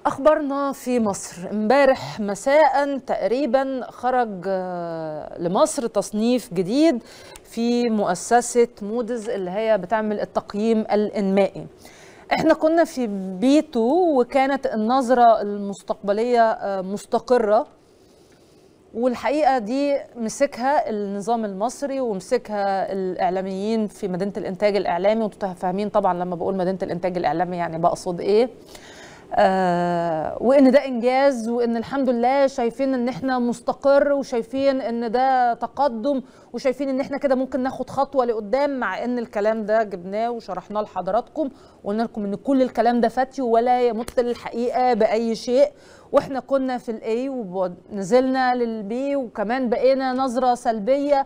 أخبارنا في مصر امبارح مساء تقريبا خرج لمصر تصنيف جديد في مؤسسة مودز اللي هي بتعمل التقييم الإنمائي احنا كنا في بيتو وكانت النظرة المستقبلية مستقرة والحقيقة دي مسكها النظام المصري ومسكها الإعلاميين في مدينة الإنتاج الإعلامي وانتوا فاهمين طبعا لما بقول مدينة الإنتاج الإعلامي يعني بقصد إيه آه وان ده انجاز وان الحمد لله شايفين ان احنا مستقر وشايفين ان ده تقدم وشايفين ان احنا كده ممكن ناخد خطوه لقدام مع ان الكلام ده جبناه وشرحناه لحضراتكم وقلنا لكم ان كل الكلام ده فتي ولا يمت للحقيقه باي شيء واحنا كنا في الاي ونزلنا للبي وكمان بقينا نظره سلبيه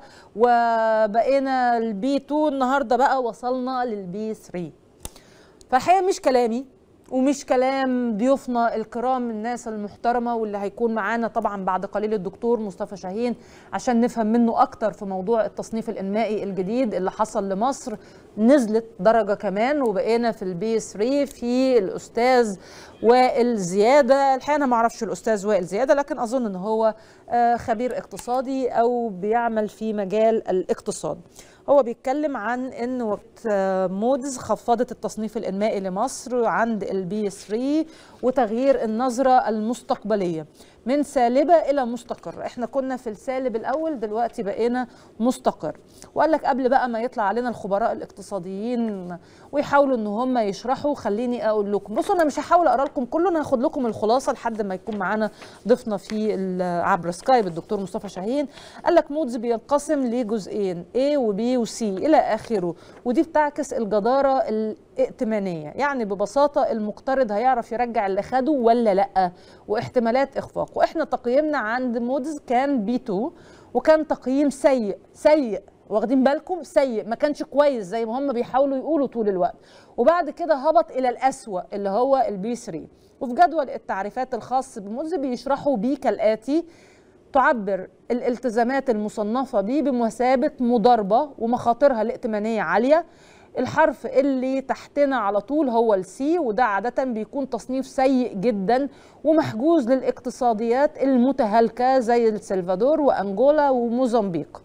وبقينا البي 2 النهارده بقى وصلنا للبي 3 فالحقيقه مش كلامي ومش كلام ضيوفنا الكرام الناس المحترمه واللي هيكون معانا طبعا بعد قليل الدكتور مصطفى شاهين عشان نفهم منه اكتر في موضوع التصنيف الانمائي الجديد اللي حصل لمصر نزلت درجه كمان وبقينا في البي 3 في الاستاذ وائل زياده الحقيقه انا ما اعرفش الاستاذ وائل زياده لكن اظن ان هو خبير اقتصادي او بيعمل في مجال الاقتصاد هو بيتكلم عن ان وقت مودز خفضت التصنيف الانمائي لمصر عند البي 3 وتغيير النظره المستقبليه من سالبه الى مستقر احنا كنا في السالب الاول دلوقتي بقينا مستقر وقال لك قبل بقى ما يطلع علينا الخبراء الاقتصاديين ويحاولوا ان هم يشرحوا خليني اقول لكم بصوا انا مش هحاول اقرا لكم كله انا هاخد لكم الخلاصه لحد ما يكون معانا ضيفنا في عبر سكايب الدكتور مصطفى شاهين قال لك مودز بينقسم لجزئين A وB وC الى اخره ودي بتعكس الجداره الائتمانيه يعني ببساطه المقترض هيعرف يرجع اللي خده ولا لا واحتمالات اخفاق واحنا تقييمنا عند مودز كان بي 2 وكان تقييم سيء سيء واخدين بالكم سيء ما كانش كويس زي ما هم بيحاولوا يقولوا طول الوقت وبعد كده هبط الى الاسوا اللي هو البي 3 وفي جدول التعريفات الخاص بمودز بيشرحوا بيه كالاتي تعبر الالتزامات المصنفة به بمثابة مضاربة ومخاطرها الائتمانية عالية الحرف اللي تحتنا على طول هو السي وده عادة بيكون تصنيف سيء جدا ومحجوز للاقتصاديات المتهالكة زي السلفادور وأنجولا وموزمبيق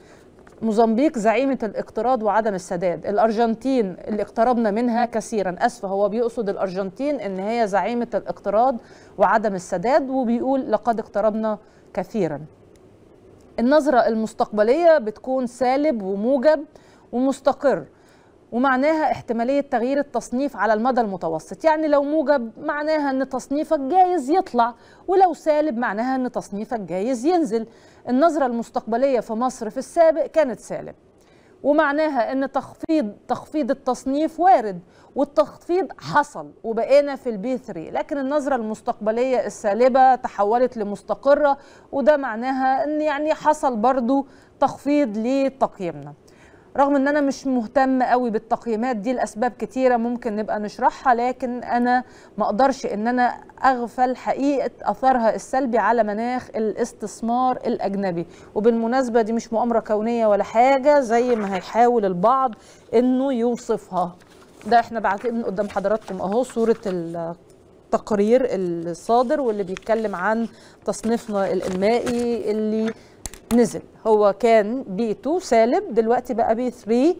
موزمبيق زعيمة الاقتراض وعدم السداد الأرجنتين اللي اقتربنا منها كثيرا أسفة هو بيقصد الأرجنتين إن هي زعيمة الاقتراض وعدم السداد وبيقول لقد اقتربنا كثيرا النظرة المستقبلية بتكون سالب وموجب ومستقر ومعناها احتمالية تغيير التصنيف على المدى المتوسط يعني لو موجب معناها ان تصنيفك جايز يطلع ولو سالب معناها ان تصنيفك جايز ينزل النظرة المستقبلية في مصر في السابق كانت سالب ومعناها ان تخفيض تخفيض التصنيف وارد والتخفيض حصل وبقينا في البي 3 لكن النظره المستقبليه السالبه تحولت لمستقره وده معناها ان يعني حصل برضو تخفيض لتقييمنا رغم ان انا مش مهتم قوي بالتقييمات دي لاسباب كتيره ممكن نبقى نشرحها لكن انا ما اقدرش ان انا اغفل حقيقه اثرها السلبي على مناخ الاستثمار الاجنبي وبالمناسبه دي مش مؤامره كونيه ولا حاجه زي ما هيحاول البعض انه يوصفها ده احنا بعتين قدام حضراتكم اهو صوره التقرير الصادر واللي بيتكلم عن تصنيفنا الانمائي اللي نزل هو كان بي 2 سالب دلوقتي بقى بي 3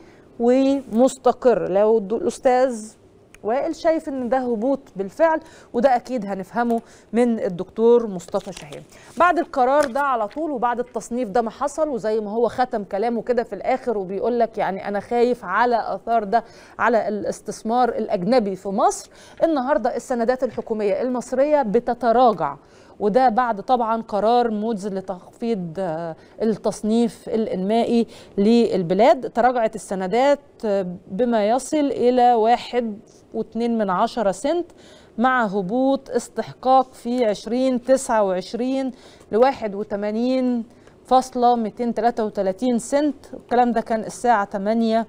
ومستقر لو الاستاذ وائل شايف ان ده هبوط بالفعل وده اكيد هنفهمه من الدكتور مصطفى شاهين بعد القرار ده على طول وبعد التصنيف ده ما حصل وزي ما هو ختم كلامه كده في الاخر وبيقول لك يعني انا خايف على اثار ده على الاستثمار الاجنبي في مصر النهارده السندات الحكوميه المصريه بتتراجع وده بعد طبعا قرار مودز لتخفيض التصنيف الانمائي للبلاد تراجعت السندات بما يصل الى واحد واتنين من عشرة سنت مع هبوط استحقاق في 2029 لواحد وتمانين فاصلة 233 سنت الكلام ده كان الساعة 8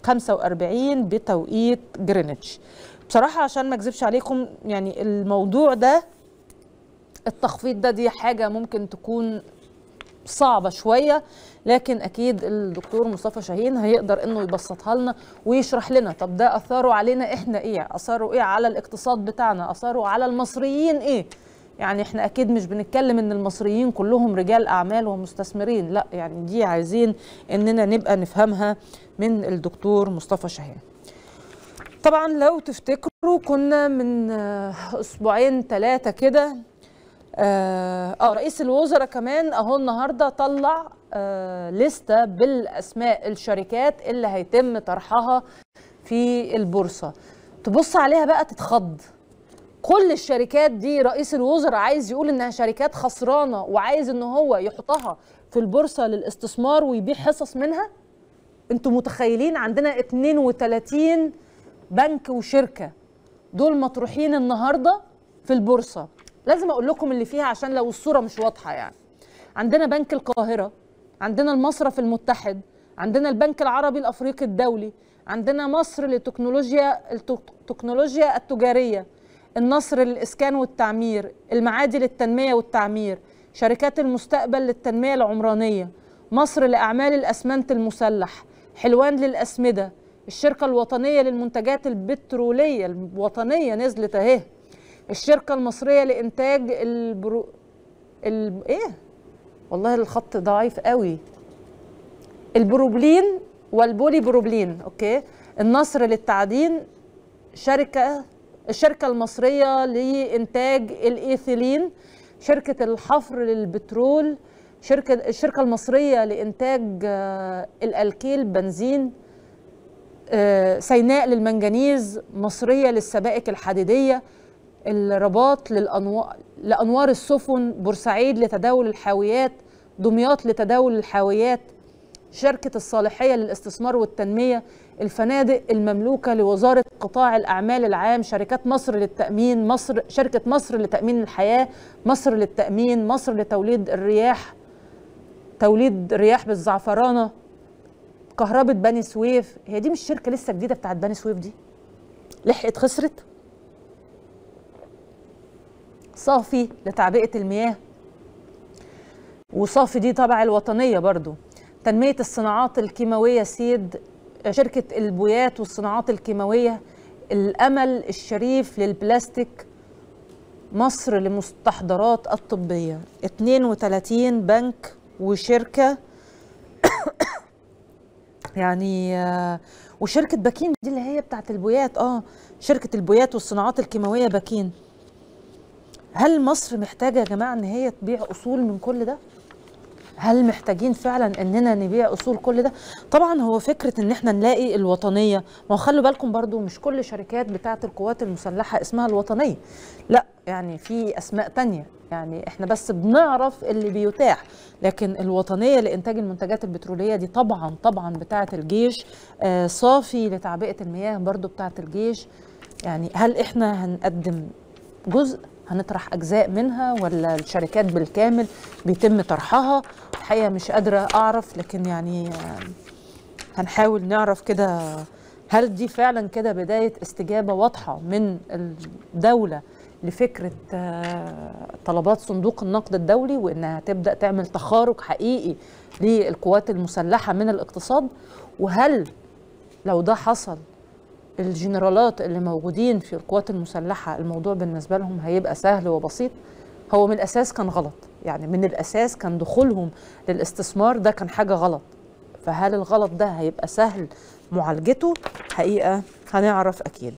45 بتوقيت جرينتش بصراحة عشان ما اكذبش عليكم يعني الموضوع ده التخفيض ده دي حاجة ممكن تكون صعبه شويه لكن اكيد الدكتور مصطفى شاهين هيقدر انه يبسطها لنا ويشرح لنا طب ده اثاره علينا احنا ايه اثاره ايه على الاقتصاد بتاعنا اثاره على المصريين ايه يعني احنا اكيد مش بنتكلم ان المصريين كلهم رجال اعمال ومستثمرين لا يعني دي عايزين اننا نبقى نفهمها من الدكتور مصطفى شاهين طبعا لو تفتكروا كنا من اسبوعين ثلاثه كده آه, اه رئيس الوزراء كمان اهو النهارده طلع آه لسته بالاسماء الشركات اللي هيتم طرحها في البورصه تبص عليها بقى تتخض كل الشركات دي رئيس الوزراء عايز يقول انها شركات خسرانه وعايز ان هو يحطها في البورصه للاستثمار ويبيع حصص منها انتوا متخيلين عندنا 32 بنك وشركه دول مطروحين النهارده في البورصه لازم اقول لكم اللي فيها عشان لو الصوره مش واضحه يعني عندنا بنك القاهره عندنا المصرف المتحد عندنا البنك العربي الافريقي الدولي عندنا مصر لتكنولوجيا التكنولوجيا التجاريه النصر للاسكان والتعمير المعادي للتنميه والتعمير شركات المستقبل للتنميه العمرانيه مصر لاعمال الاسمنت المسلح حلوان للاسمده الشركه الوطنيه للمنتجات البتروليه الوطنيه نزلت اهي الشركة المصرية لإنتاج البرو ال... إيه؟ والله الخط ضعيف قوي البروبلين والبولي بروبلين أوكي النصر للتعدين شركة الشركة المصرية لإنتاج الإيثيلين شركة الحفر للبترول شركة الشركة المصرية لإنتاج الألكيل بنزين سيناء للمنجنيز مصرية للسبائك الحديدية الرباط للأنوار لأنوار السفن بورسعيد لتداول الحاويات دمياط لتداول الحاويات شركة الصالحية للاستثمار والتنمية الفنادق المملوكة لوزارة قطاع الأعمال العام شركات مصر للتأمين مصر شركة مصر لتأمين الحياة مصر للتأمين مصر لتوليد الرياح توليد الرياح بالزعفرانة كهرباء بني سويف هي دي مش شركة لسه جديدة بتاعت بني سويف دي لحقت خسرت صافي لتعبئة المياه وصافي دي طبعا الوطنية برضو تنمية الصناعات الكيماوية سيد شركة البويات والصناعات الكيماوية الأمل الشريف للبلاستيك مصر للمستحضرات الطبية 32 بنك وشركة يعني وشركة باكين دي اللي هي بتاعت البويات اه شركة البويات والصناعات الكيماوية باكين هل مصر محتاجه يا جماعه ان هي تبيع اصول من كل ده هل محتاجين فعلا اننا نبيع اصول كل ده طبعا هو فكره ان احنا نلاقي الوطنيه ما هو خلوا بالكم برضو مش كل شركات بتاعه القوات المسلحه اسمها الوطنيه لا يعني في اسماء تانية يعني احنا بس بنعرف اللي بيتاح لكن الوطنيه لانتاج المنتجات البتروليه دي طبعا طبعا بتاعه الجيش آه صافي لتعبئه المياه برضو بتاعه الجيش يعني هل احنا هنقدم جزء هنطرح اجزاء منها ولا الشركات بالكامل بيتم طرحها الحقيقه مش قادره اعرف لكن يعني هنحاول نعرف كده هل دي فعلا كده بدايه استجابه واضحه من الدوله لفكره طلبات صندوق النقد الدولي وانها تبدا تعمل تخارج حقيقي للقوات المسلحه من الاقتصاد وهل لو ده حصل الجنرالات اللي موجودين في القوات المسلحة الموضوع بالنسبة لهم هيبقى سهل وبسيط هو من الأساس كان غلط يعني من الأساس كان دخولهم للاستثمار ده كان حاجة غلط فهل الغلط ده هيبقى سهل معالجته حقيقة هنعرف أكيد